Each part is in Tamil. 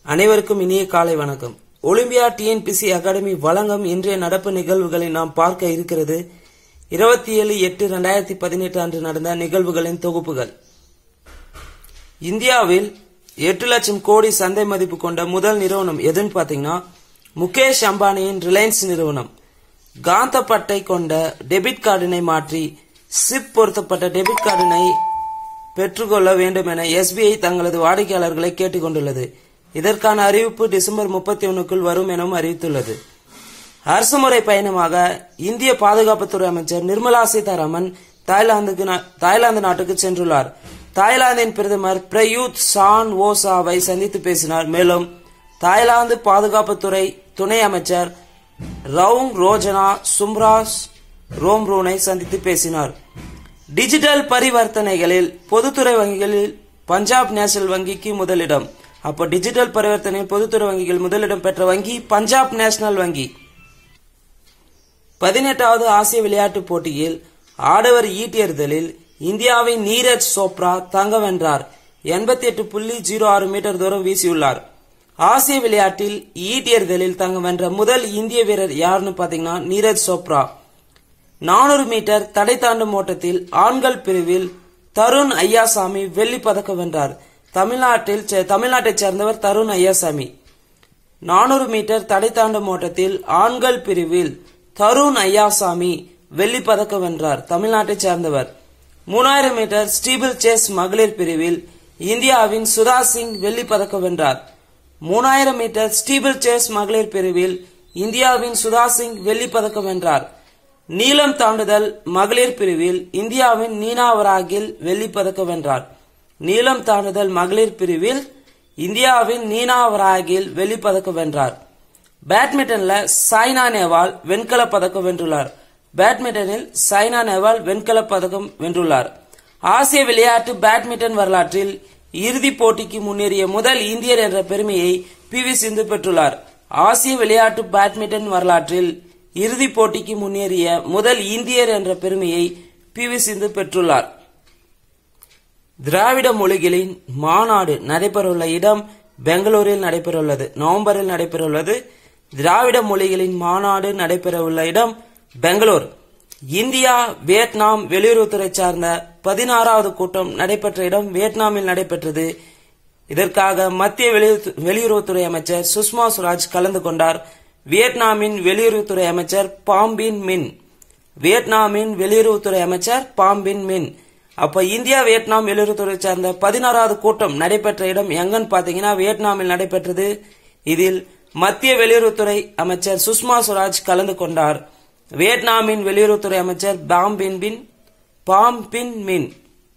அனைவருக்கும் இனிய காலை வணக்கம் ஒலிம்பியா டிஎன்பிசி அகாடமி வழங்கும் இன்றைய நடப்பு நிகழ்வுகளை நாம் பார்க்க இருக்கிறது இருபத்தி ஏழு எட்டு ரெண்டாயிரத்தி பதினெட்டு அன்று நடந்த நிகழ்வுகளின் தொகுப்புகள் இந்தியாவில் எட்டு லட்சம் கோடி சந்தை மதிப்பு கொண்ட முதல் நிறுவனம் எதுன்னு பாத்தீங்கன்னா முகேஷ் அம்பானியின் ரிலையன்ஸ் நிறுவனம் காந்தப்பட்டை கொண்ட டெபிட் கார்டினை மாற்றி சிப் பொருத்தப்பட்ட டெபிட் கார்டினை பெற்றுக்கொள்ள வேண்டும் என எஸ்பிஐ தங்களது வாடிக்கையாளர்களை கேட்டுக்கொண்டுள்ளது இதற்கான அறிவிப்பு டிசம்பர் முப்பத்தி ஒன்னுக்குள் வரும் எனவும் அறிவித்துள்ளது அரசுமுறை பயணமாக இந்திய பாதுகாப்புத்துறை அமைச்சர் நிர்மலா சீதாராமன் தாய்லாந்துக்கு நா- தாய்லாந்து நாட்டுக்கு சென்றுள்ளார் தாய்லாந்தின் பிரதமர் பிரயூத் சான் ஓசாவை சந்தித்து பேசினார் மேலும் தாய்லாந்து பாதுகாப்புத்துறை துணை அமைச்சர் ரவுங் ரோஜனா சும்ராஸ் ரோம்ரூனை சந்தித்து பேசினார் டிஜிட்டல் பரிவர்த்தனைகளில் பொதுத்துறை வங்கிகளில் பஞ்சாப் நேஷனல் வங்கிக்கு முதலிடம் அப்போ டிஜிட்டல் பரிவர்த்தனையில் பொதுத்துறை வங்கிகள் முதலிடம் பெற்ற வங்கி பஞ்சாப் நேஷனல் வங்கி பதினெட்டாவது ஆசிய விளையாட்டுப் போட்டியில் ஆடவர் ஈட்டியெறிதலில் இந்தியாவின் நீரஜ் சோப்ரா தங்க வென்றார் எண்பத்தி எட்டு புள்ளி ஜீரோ ஆறு மீட்டர் தூரம் வீசியுள்ளார் ஆசிய விளையாட்டில் ஈட்டியெறிதலில் தங்கம் வென்ற முதல் இந்திய வீரர் யாருன்னு பாத்தீங்கன்னா நீரஜ் சோப்ரா நானூறு மீட்டர் தடை தாண்டும் ஓட்டத்தில் ஆண்கள் பிரிவில் தருண் ஐயாசாமி வெள்ளி பதக்கம் வென்றார் தமிழ்நாட்டில் சே- தமிழ்நாட்டைச் சேர்ந்தவர் தருண் ஐயாசாமி நானூறு மீட்டர் தடை தாண்டும் ஓட்டத்தில் ஆண்கள் பிரிவில் தருண் ஐயாசாமி வெள்ளி பதக்கம் வென்றார் தமிழ்நாட்டைச் சேர்ந்தவர் மூணாயிரம் மீட்டர் ஸ்டீபிள் சேஸ் மகளிர் பிரிவில் இந்தியாவின் சுதா சிங் வெள்ளி பதக்கம் வென்றார் மூணாயிரம் மீட்டர் ஸ்டீபிள் சேஸ் மகளிர் பிரிவில் இந்தியாவின் சுதா சிங் வெள்ளி பதக்கம் வென்றார் நீளம் தாண்டுதல் மகளிர் பிரிவில் இந்தியாவின் நீனா வராகில் வெள்ளி பதக்கம் வென்றார் நீளம் தாண்டுதல் மகளிர் பிரிவில் இந்தியாவின் நீனா வராகில் வெள்ளி பதக்கம் வென்றார் பேட்மிண்டன்ல சாய்னா நேவால் வெண்கல பதக்கம் வென்றுள்ளார் பேட்மிண்டனில் சாய்னா நேவால் வெண்கல பதக்கம் வென்றுள்ளார் ஆசிய விளையாட்டு பேட்மிண்டன் வரலாற்றில் இறுதிப் போட்டிக்கு முன்னேறிய முதல் இந்தியர் என்ற பெருமையை பி வி சிந்து பெற்றுள்ளார் ஆசிய விளையாட்டு பேட்மிண்டன் வரலாற்றில் இறுதிப் போட்டிக்கு முன்னேறிய முதல் இந்தியர் என்ற பெருமையை பி வி சிந்து பெற்றுள்ளார் திராவிட மொழிகளின் மாநாடு நடைபெறவுள்ள இடம் பெங்களூரில் நடைபெறவுள்ளது நவம்பரில் நடைபெறவுள்ளது திராவிட மொழிகளின் மாநாடு நடைபெறவுள்ள இடம் பெங்களூர் இந்தியா வியட்நாம் வெளியுறவுத்துறை சார்ந்த பதினாறாவது கூட்டம் நடைபெற்ற இடம் வியட்நாமில் நடைபெற்றது இதற்காக மத்திய வெளியுறவு- வெளியுறவுத்துறை அமைச்சர் சுஷ்மா சுவராஜ் கலந்து கொண்டார் வியட்நாமின் வெளியுறவுத்துறை அமைச்சர் பாம்பின் மின் வியட்நாமின் வெளியுறவுத்துறை அமைச்சர் பாம்பின் மின் அப்ப இந்தியா வியட்நாம் வெளியுறவுத்துறை சார்ந்த பதினாறாவது கூட்டம் நடைபெற்ற இடம் எங்கன்னு பாத்தீங்கன்னா வியட்நாமில் நடைபெற்றது இதில் மத்திய வெளியுறவுத்துறை அமைச்சர் சுஷ்மா சுவராஜ் கலந்து கொண்டார் வியட்நாமின் வெளியுறவுத்துறை அமைச்சர் பாம்பின் பின் பாம்பின் மின்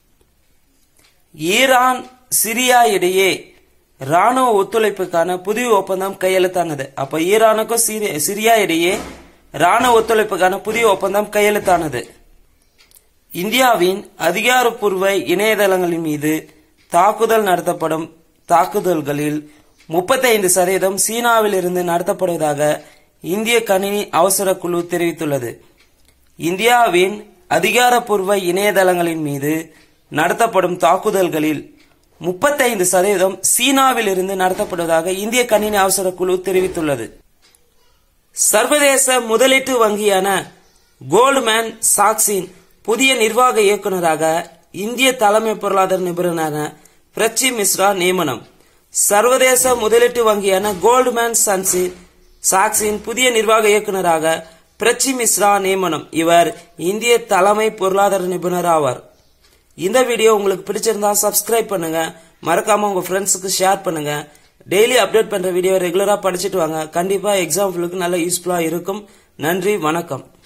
ஈரான் சிரியா இடையே ராணுவ ஒத்துழைப்புக்கான புதிய ஒப்பந்தம் கையெழுத்தானது அப்ப ஈரானுக்கும் சிரி- சிரியா இடையே ராணுவ ஒத்துழைப்புக்கான புதிய ஒப்பந்தம் கையெழுத்தானது இந்தியாவின் அதிகாரப்பூர்வ இணையதளங்களின் மீது தாக்குதல் நடத்தப்படும் தாக்குதல்களில் 35% சதவீதம் சீனாவில் இருந்து நடத்தப்படுவதாக இந்திய கணினி அவசர குழு தெரிவித்துள்ளது இந்தியாவின் அதிகாரப்பூர்வ இணையதளங்களின் மீது நடத்தப்படும் தாக்குதல்களில் 35% சதவீதம் சீனாவில் இருந்து நடத்தப்படுவதாக இந்திய கணினி அவசர குழு தெரிவித்துள்ளது சர்வதேச முதலீட்டு வங்கியான கோல்ட்மேன் சாக்ஸின் புதிய நிர்வாக இயக்குநராக இந்திய தலைமை பொருளாதார நிபுணரான பிரச்சி மிஸ்ரா நியமனம் சர்வதேச முதலீட்டு வங்கியான கோல்ட்மேன் சன்ஸின் சாக்ஸின் புதிய நிர்வாக இயக்குநராக பிரச்சி மிஸ்ரா நியமனம் இவர் இந்திய தலைமை பொருளாதார நிபுணர் ஆவார் இந்த வீடியோ உங்களுக்கு பிடிச்சிருந்தா சப்ஸ்கிரைப் பண்ணுங்க மறக்காம உங்க ஃப்ரெண்ட்ஸுக்கு ஷேர் பண்ணுங்க டெய்லி அப்டேட் பண்ற வீடியோ ரெகுலரா படிச்சுட்டு வாங்க கண்டிப்பா எக்ஸாம் நல்ல யூஸ்ஃபுல்லா இருக்கும் நன்றி வணக்கம்